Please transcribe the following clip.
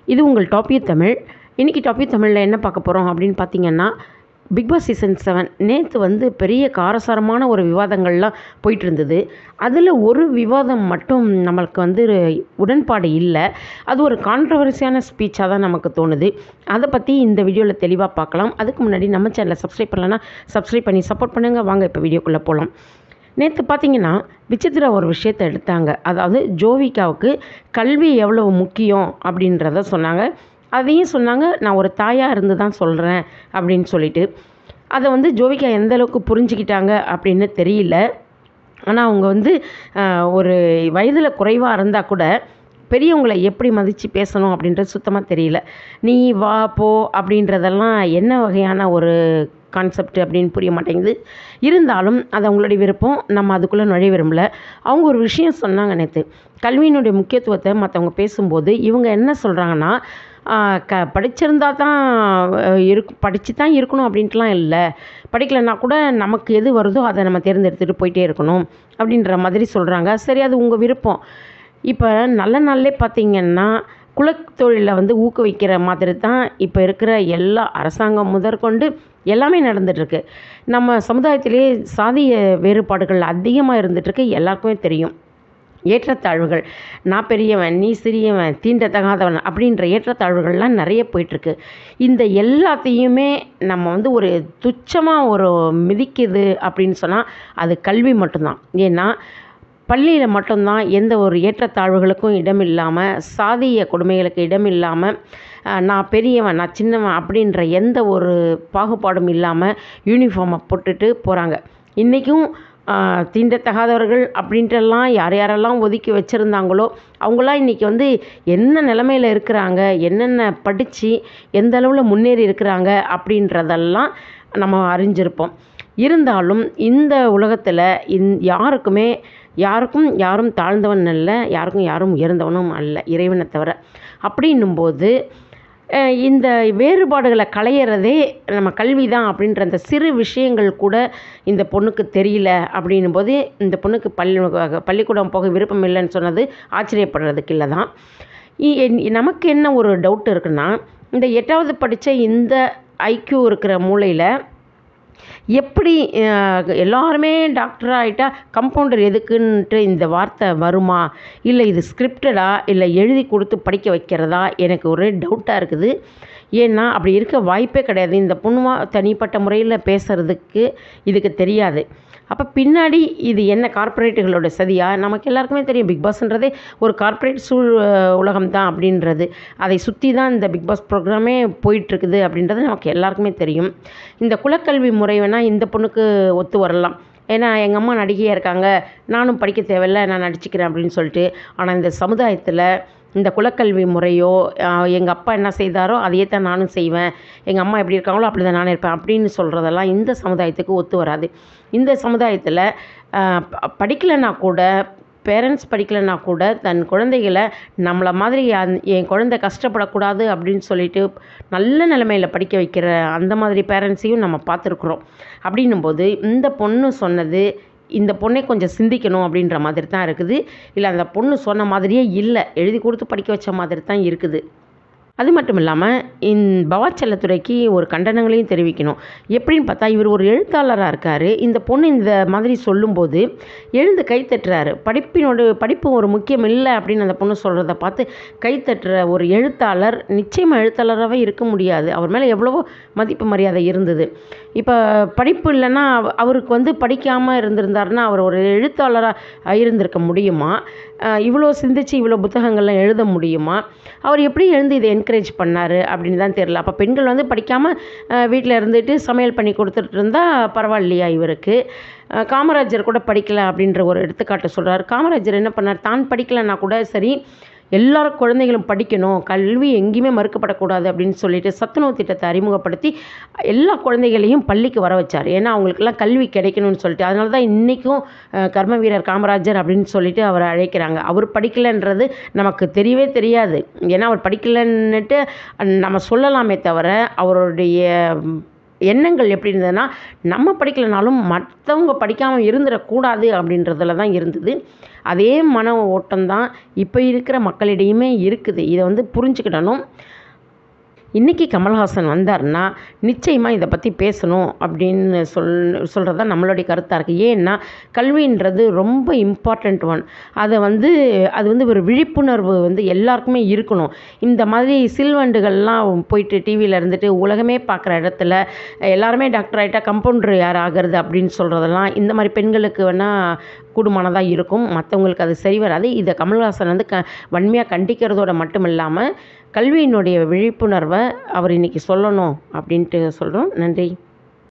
இது உங்கள் டாப்பியூ தமிழ் இன்றைக்கி டாப்பியூ தமிழில் என்ன பார்க்க போகிறோம் அப்படின்னு பார்த்தீங்கன்னா பிக் பாஸ் சீசன் செவன் நேற்று வந்து பெரிய காரசாரமான ஒரு விவாதங்கள்லாம் போயிட்டு இருந்தது அதில் ஒரு விவாதம் மட்டும் நம்மளுக்கு வந்து உடன்பாடு இல்லை அது ஒரு கான்ட்ரவர்சியான ஸ்பீச்சாக தான் நமக்கு தோணுது அதை பற்றி இந்த வீடியோவில் தெளிவாக பார்க்கலாம் அதுக்கு முன்னாடி நம்ம சேனலை சப்ஸ்கிரைப் பண்ணலன்னா சப்ஸ்கிரைப் பண்ணி சப்போர்ட் பண்ணுங்கள் வாங்க இப்போ வீடியோக்குள்ளே போகலாம் நேற்று பார்த்தீங்கன்னா விசித்திரா ஒரு விஷயத்தை எடுத்தாங்க அதாவது ஜோவிகாவுக்கு கல்வி எவ்வளவு முக்கியம் அப்படின்றத சொன்னாங்க அதையும் சொன்னாங்க நான் ஒரு தாயாக இருந்து தான் சொல்கிறேன் அப்படின்னு சொல்லிட்டு அதை வந்து ஜோவிகா எந்த அளவுக்கு புரிஞ்சுக்கிட்டாங்க அப்படின்னு தெரியல ஆனால் அவங்க வந்து ஆஹ், ஒரு வயதில் குறைவாக இருந்தால் கூட பெரியவங்களை எப்படி மதித்து பேசணும் அப்படின்றது சுத்தமாக தெரியல நீ வா போ அப்படின்றதெல்லாம் என்ன வகையான ஒரு கான்செப்ட் அப்படின்னு புரிய மாட்டேங்குது இருந்தாலும் அது அவங்களுடைய விருப்பம் நம்ம அதுக்குள்ளே நுழைய விரும்பல அவங்க ஒரு விஷயம் சொன்னாங்க நேற்று கல்வியினுடைய முக்கியத்துவத்தை மற்றவங்க பேசும்போது இவங்க என்ன சொல்கிறாங்கன்னா ஆஹ் க படிச்சிருந்தா தான் அஹ், இருக்கு படித்து தான் இருக்கணும் அப்படின்ட்டுலாம் இல்லை படிக்கலைன்னா கூட நமக்கு எது வருதோ அதை நம்ம தேர்ந்தெடுத்துட்டு போயிட்டே இருக்கணும் அப்படின்ற மாதிரி சொல்கிறாங்க சரி அது உங்கள் விருப்பம் இப்போ நல்ல நாள்லே பார்த்தீங்கன்னா குலத்தொழிலை வந்து ஊக்குவிக்கிற மாதிரி தான் இப்போ இருக்கிற எல்லா அரசாங்கம் முதற்கொண்டு எல்லாமே நடந்துகிட்ருக்கு நம்ம சமுதாயத்திலே சாதிய வேறுபாடுகள் அதிகமாக இருந்துகிட்ருக்கு எல்லாருக்குமே தெரியும் ஏற்றத்தாழ்வுகள் நான் பெரியவன் நீ சிறியவன் தீண்டத்தகாதவன் அப்படின்ற ஏற்றத்தாழ்வுகள்லாம் நிறைய போயிட்டுருக்கு இந்த எல்லாத்தையுமே நம்ம வந்து ஒரு துச்சமாக ஒரு மிதிக்குது அப்படின்னு சொன்னால் அது கல்வி மட்டும்தான் ஏன்னா பள்ளியில் மட்டும்தான் எந்த ஒரு ஏற்றத்தாழ்வுகளுக்கும் இடம் இல்லாமல் சாதிய கொடுமைகளுக்கு இடம் இல்லாமல் அஹ், நான் பெரியவன் நான் சின்னவன் அப்படின்ற எந்த ஒரு பாகுபாடும் இல்லாமல் யூனிஃபார்மை போட்டுட்டு போகிறாங்க இன்றைக்கும் தீண்டத்தகாதவர்கள் அப்படின்ட்டுலாம் யார் யாரெல்லாம் ஒதுக்கி வச்சுருந்தாங்களோ அவங்களாம் இன்றைக்கி வந்து என்ன நிலமையில் இருக்கிறாங்க என்னென்ன படித்து எந்த அளவில் முன்னேறி இருக்கிறாங்க அப்படின்றதெல்லாம் நம்ம அறிஞ்சிருப்போம் இருந்தாலும் இந்த உலகத்தில் இந் யாருக்குமே யாருக்கும் யாரும் தாழ்ந்தவன் அல்ல யாருக்கும் யாரும் உயர்ந்தவனும் அல்ல இறைவனை தவிர அப்படின்னும்போது அஹ், இந்த வேறுபாடுகளை களையிறதே நம்ம கல்வி தான் அப்படின்ற அந்த சிறு விஷயங்கள் கூட இந்த பொண்ணுக்கு தெரியல அப்படின்னும் போது இந்த பொண்ணுக்கு பள்ளி பள்ளிக்கூடம் போக விருப்பம் இல்லைன்னு சொன்னது ஆச்சரியப்படுறதுக்கு இல்லை தான் இ- என்- நமக்கு என்ன ஒரு டவுட் இருக்குன்னா இந்த எட்டாவது படித்த இந்த ஐக்யூ இருக்கிற மூளையில் எப்படி அஹ், எல்லாருமே டாக்டர் ஆகிட்டா கம்பவுண்டர் எதுக்குன்ட்டு இந்த வார்த்தை வருமா இல்லை இது ஸ்கிரிப்டடா இல்லை எழுதி கொடுத்து படிக்க வைக்கிறதா எனக்கு ஒரே டவுட்டாக இருக்குது ஏன்னா அப்படி இருக்க வாய்ப்பே கிடையாது இந்த பொண்ணுமா தனிப்பட்ட முறையில் பேசுகிறதுக்கு இதுக்கு தெரியாது அப்போ பின்னாடி இது என்ன கார்ப்பரேட்டுகளோட சதியா நமக்கு எல்லாருக்குமே தெரியும் பிக் பாஸ்ன்றதே ஒரு கார்ப்பரேட் சூழ் உலகம் தான் அப்படின்றது அதை சுற்றி தான் இந்த பிக் பாஸ் ப்ரோக்ராமே போயிட்டுருக்குது அப்படின்றது நமக்கு எல்லாருக்குமே தெரியும் இந்த குலக்கல்வி முறை வேணால் இந்த பொண்ணுக்கு ஒத்து வரலாம் ஏன்னா எங்கள் அம்மா நடிகையாக இருக்காங்க நானும் படிக்க தேவையில்ல நான் நடிச்சுக்கிறேன் அப்படின்னு சொல்லிட்டு ஆனால் இந்த சமுதாயத்தில் இந்த குலக்கல்வி முறையோ எங்கள் அப்பா என்ன செய்தாரோ அதையே தான் நானும் செய்வேன் எங்கள் அம்மா எப்படி இருக்காங்களோ அப்படி தான் நானும் இருப்பேன் அப்படின்னு சொல்கிறதெல்லாம் இந்த சமுதாயத்துக்கு ஒத்து வராது இந்த சமுதாயத்தில் படிக்கலைன்னா கூட பேரண்ட்ஸ் படிக்கலைன்னா கூட தன் குழந்தைகளை நம்மளை மாதிரி அந் என் குழந்தை கஷ்டப்படக்கூடாது அப்படின்னு சொல்லிட்டு நல்ல நிலைமையில் படிக்க வைக்கிற அந்த மாதிரி பேரண்ட்ஸையும் நம்ம பார்த்துருக்குறோம் அப்படின்னும்போது இந்த பொண்ணு சொன்னது இந்த பொண்ணை கொஞ்சம் சிந்திக்கணும் அப்படின்ற மாதிரி தான் இருக்குது இல்லை அந்த பொண்ணு சொன்ன மாதிரியே இல்லை எழுதி கொடுத்து படிக்க வச்ச மாதிரி தான் இருக்குது அது மட்டும் இல்லாமல் இந் பவாச்சலத்துறைக்கு ஒரு கண்டனங்களையும் தெரிவிக்கணும் எப்படின்னு பார்த்தா இவர் ஒரு எழுத்தாளராக இருக்கார் இந்த பொண்ணு இந்த மாதிரி சொல்லும்போது எழுந்து கை தட்டுறாரு படிப்பினோட படிப்பு ஒரு முக்கியம் இல்லை அப்படின்னு அந்த பொண்ணு சொல்கிறத பார்த்து கை தட்டுற ஒரு எழுத்தாளர் நிச்சயமாக எழுத்தாளராகவே இருக்க முடியாது அவர் மேலே எவ்வளவோ மதிப்பு மரியாதை இருந்தது இப்போ படிப்பு இல்லைன்னா அவ- அவருக்கு வந்து படிக்காமல் இருந்திருந்தாருன்னா அவர் ஒரு எழுத்தாளராக இருந்திருக்க முடியுமா அஹ் இவ்வளோ சிந்திச்சு இவ்வளோ புத்தகங்கள்லாம் எழுத முடியுமா அவர் எப்படி எழுந்து இதை என்கரேஜ் பண்ணார் அப்படின்னு தான் தெரியல அப்போ பெண்கள் வந்து படிக்காமல் வீட்டில் இருந்துட்டு சமையல் பண்ணி கொடுத்துட்டு இருந்தால் பரவாயில்லையா இவருக்கு அஹ் காமராஜர் கூட படிக்கல அப்படின்ற ஒரு எடுத்துக்காட்டு சொல்கிறார் காமராஜர் என்ன பண்ணார் தான் படிக்கலைன்னா கூட சரி எல்லாரும் குழந்தைகளும் படிக்கணும் கல்வி எங்கேயுமே மறுக்கப்படக்கூடாது அப்படின்னு சொல்லிட்டு சத்துணவு திட்டத்தை அறிமுகப்படுத்தி எல்லா குழந்தைகளையும் பள்ளிக்கு வர வச்சார் ஏன்னா அவங்களுக்கெல்லாம் கல்வி கிடைக்கணும்னு சொல்லிட்டு அதனால தான் இன்றைக்கும் கர்ம வீரர் காமராஜர் அப்படின்னு சொல்லிட்டு அவரை அழைக்கிறாங்க அவர் படிக்கலைன்றது நமக்கு தெரியவே தெரியாது ஏன்னா அவர் படிக்கலைன்னுட்டு நம்ம சொல்லலாமே தவிர அவருடைய எண்ணங்கள் எப்படி இருந்ததுன்னா நம்ம படிக்கலைனாலும் மற்றவங்க படிக்காமல் இருந்துடக்கூடாது அப்படின்றதுல தான் இருந்தது அதே மன ஓட்டம் தான் இப்போ இருக்கிற மக்களிடையுமே இருக்குது இதை வந்து புரிஞ்சுக்கிடணும் இன்றைக்கி கமல்ஹாசன் வந்தார்னா நிச்சயமாக இதை பற்றி பேசணும் அப்படின்னு சொல் சொல்கிறது தான் நம்மளுடைய கருத்தாக இருக்குது ஏன்னா கல்வின்றது ரொம்ப இம்பார்ட்டண்ட் ஒன் அதை வந்து அது வந்து ஒரு விழிப்புணர்வு வந்து எல்லாருக்குமே இருக்கணும் இந்த மாதிரி சில்வண்டுகள்லாம் போயிட்டு டிவியில் இருந்துட்டு உலகமே பார்க்குற இடத்துல எல்லாருமே டாக்டர் ஆகிட்டா கம்பவுண்டர் யார் ஆகிறது அப்படின்னு சொல்கிறதெல்லாம் இந்த மாதிரி பெண்களுக்கு வேணால் கூடுமானதாக இருக்கும் மற்றவங்களுக்கு அது சரி வராது இதை கமல்ஹாசன் வந்து க வன்மையாக கண்டிக்கிறதோட மட்டும் இல்லாமல் கல்வியினுடைய விழிப்புணர்வை அவர் இன்றைக்கி சொல்லணும் அப்படின்ட்டு சொல்கிறோம் நன்றி